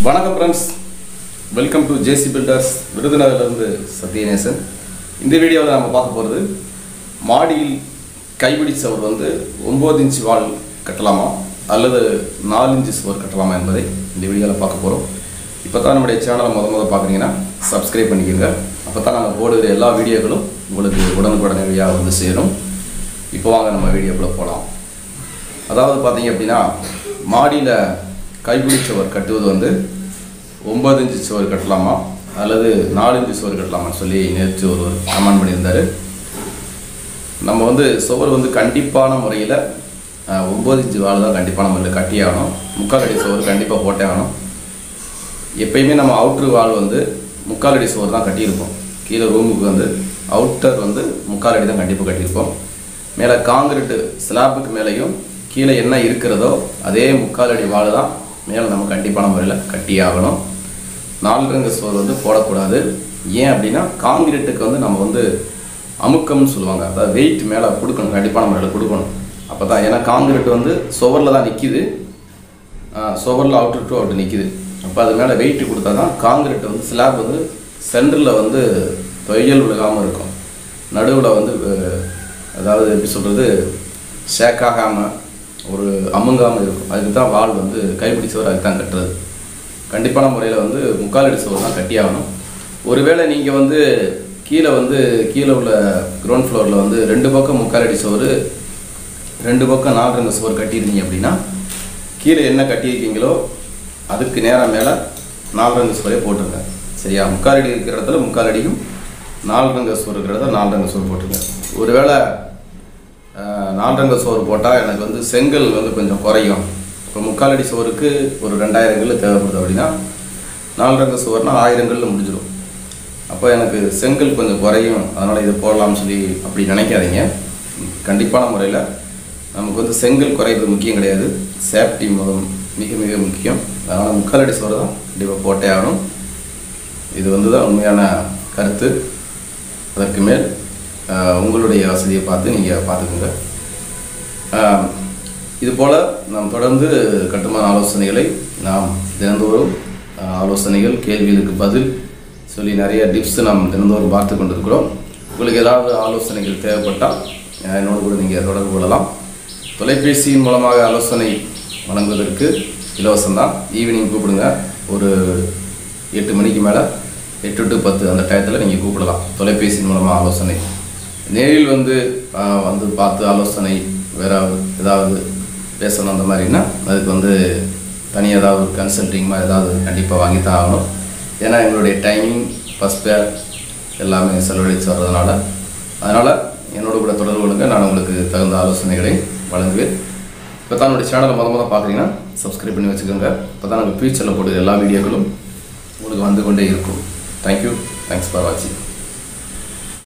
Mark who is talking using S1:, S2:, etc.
S1: வணக்கம் friends welcome to JC Builders விருதுநகர்லேருந்து சத்யநேசன் இந்த வீடியோவில் நம்ம பார்க்க போகிறது மாடியில் கைப்பிடி சுவர் வந்து ஒம்பது இன்ச் வால் கட்டலாமா அல்லது நாலு இன்ச்சு சுவர் கட்டலாமா என்பதை இந்த வீடியோவில் பார்க்க போகிறோம் இப்போ தான் நம்முடைய சேனலை முத முத பார்க்குறீங்கன்னா சப்ஸ்கிரைப் பண்ணிக்கோங்க அப்போ தான் நாங்கள் போடுகிற எல்லா வீடியோக்களும் உங்களுக்கு உடனுக்குடனடியாக வந்து சேரும் இப்போ வாங்க நம்ம வீடியோக்குள்ளே போகலாம் அதாவது பார்த்தீங்க அப்படின்னா மாடியில் கைப்பிடி சுவர் கட்டுவது வந்து ஒன்பது இன்ச்சு சுவர் கட்டலாமா அல்லது நாலு இன்ச்சு சுவர் கட்டலாமான்னு சொல்லி நேற்று ஒருவர் கமெண்ட் பண்ணியிருந்தார் நம்ம வந்து சுவர் வந்து கண்டிப்பான முறையில் ஒம்பது இன்ச்சு வால் தான் கண்டிப்பான முறையில் கட்டியே ஆகணும் முக்கால் அடி சுவர் கண்டிப்பாக போட்டே ஆகணும் எப்பயுமே நம்ம அவுட்ரு வால் வந்து முக்கால் அடி சுவர் தான் கட்டியிருப்போம் கீழே ரூமுக்கு வந்து அவுட்டர் வந்து முக்கால் அடி தான் கண்டிப்பாக கட்டியிருப்போம் மேலே காங்கிரீட்டு ஸ்லாப்புக்கு மேலேயும் கீழே என்ன இருக்கிறதோ அதே முக்கால் அடி வால் தான் மேலே நம்ம கண்டிப்பான முறையில் கட்டி ஆகணும் நாலு ரங்க சுவர் வந்து போடக்கூடாது ஏன் அப்படின்னா காங்கிரீட்டுக்கு வந்து நம்ம வந்து அமுக்கம்னு சொல்லுவாங்க அதாவது வெயிட் மேலே கொடுக்கணும் கண்டிப்பான முறையில் கொடுக்கணும் அப்போ தான் ஏன்னா காங்கிரீட் வந்து சுவரில் தான் நிற்கிது சுவரில் அவுட்ரு டு அவுட் நிற்கிது அப்போ அது மேலே வெயிட் கொடுத்தா தான் காங்கிரீட் வந்து ஸ்லாப் வந்து சென்டரில் வந்து தொய்யல் விழுகாமல் இருக்கும் நடுவில் வந்து அஹ், அதாவது எப்படி சொல்கிறது ஷேக்காகாமல் ஒரு அமுங்காமல் இருக்கும் அதுக்கு தான் வால் வந்து கைப்பிடி சுவர் அதுக்கு தான் கட்டுறது கண்டிப்பான முறையில் வந்து முக்கால் அடி சுவர் தான் கட்டி ஆகணும் ஒருவேளை நீங்கள் வந்து கீழே வந்து கீழே உள்ள கிரவுண்ட் ஃப்ளோரில் வந்து ரெண்டு பக்கம் முக்கால் அடி சுவர் ரெண்டு பக்கம் நாலு ரங்க சுவர் கட்டியிருந்தீங்க அப்படின்னா கீழே என்ன கட்டியிருக்கீங்களோ அதுக்கு நேராக மேலே நாலு ரங்க சுவரே போட்டுருங்க சரியா முக்கால் அடி இருக்கிற இடத்துல முக்கால் அடியும் நாலு ரங்க சுவர் இருக்கிற இடத்துல நாலு ரங்க சுவர் போட்டுருங்க ஒருவேளை ஆஹ், நாலு ரங்க சுவர் போட்டால் எனக்கு வந்து செங்கல் வந்து கொஞ்சம் குறையும் இப்போ முக்கால் அடி சுவருக்கு ஒரு ரெண்டாயிரம் கல் தேவைப்படுது அப்படின்னா நாலு ரங்க சுவர்னால் ஆயிரங்கல்ல முடிஞ்சிடும் அப்போ எனக்கு செங்கல் கொஞ்சம் குறையும் அதனால் இது போடலாம்னு சொல்லி அப்படி நினைக்காதீங்க கண்டிப்பான முறையில் நமக்கு வந்து செங்கல் குறையிறது முக்கியம் கிடையாது சேஃப்டி முதல் மிக மிக முக்கியம் அதனால் முக்கால் அடி சுவர் தான் கண்டிப்பாக போட்டே ஆகணும் இது வந்து தான் உண்மையான கருத்து அதற்கு மேல் ஆஹ், உங்களுடைய வசதியை பார்த்து நீங்கள் பார்த்துக்கோங்க ஆஹ், இது போல் நாம் தொடர்ந்து கட்டுமான ஆலோசனைகளை நாம் தினந்தோறும் ஆஹ், ஆலோசனைகள் கேள்விகளுக்கு பதில் சொல்லி நிறைய டிப்ஸ் நாம் தினந்தோறும் பார்த்து கொண்டிருக்கிறோம் உங்களுக்கு ஏதாவது ஆலோசனைகள் தேவைப்பட்டால் ஆஹ், என்னோடு கூட நீங்கள் தொடர்பு கொள்ளலாம் தொலைபேசியின் மூலமாக ஆலோசனை வழங்குவதற்கு இலவசம்தான் ஈவினிங் கூப்பிடுங்க ஒரு எட்டு மணிக்கு மேலே எட்டு டு பத்து அந்த டயத்தில் நீங்கள் கூப்பிடலாம் தொலைபேசியின் மூலமாக ஆலோசனை நேரில் வந்து ஆஹ், வந்து பார்த்து ஆலோசனை வேற ஏதாவது பேசணும் அந்த மாதிரின்னா அதுக்கு வந்து தனி ஏதாவது ஒரு கன்சல்டிங் மாதிரி ஏதாவது கண்டிப்பாக வாங்கி தான் ஆகணும் ஏன்னா எங்களுடைய டைமிங் ஃபஸ்ட் பேர் எல்லாமே செலவழித்து வர்றதுனால அதனால் என்னோட கூட தொடர்பு கொள்ளுங்க நான் உங்களுக்கு தகுந்த ஆலோசனைகளை வழங்குவேன் இப்போ தான் என்னுடைய சேனலை முத முத பார்க்குறீங்கன்னா சப்ஸ்கிரைப் பண்ணி வச்சுக்கோங்க இப்போ தான் நாங்கள் ஃபியூச்சரில் போடுற எல்லா வீடியோக்களும் உங்களுக்கு வந்து கொண்டே இருக்கும் தேங்க்யூ தேங்க்ஸ் ஃபார் வாட்சிங்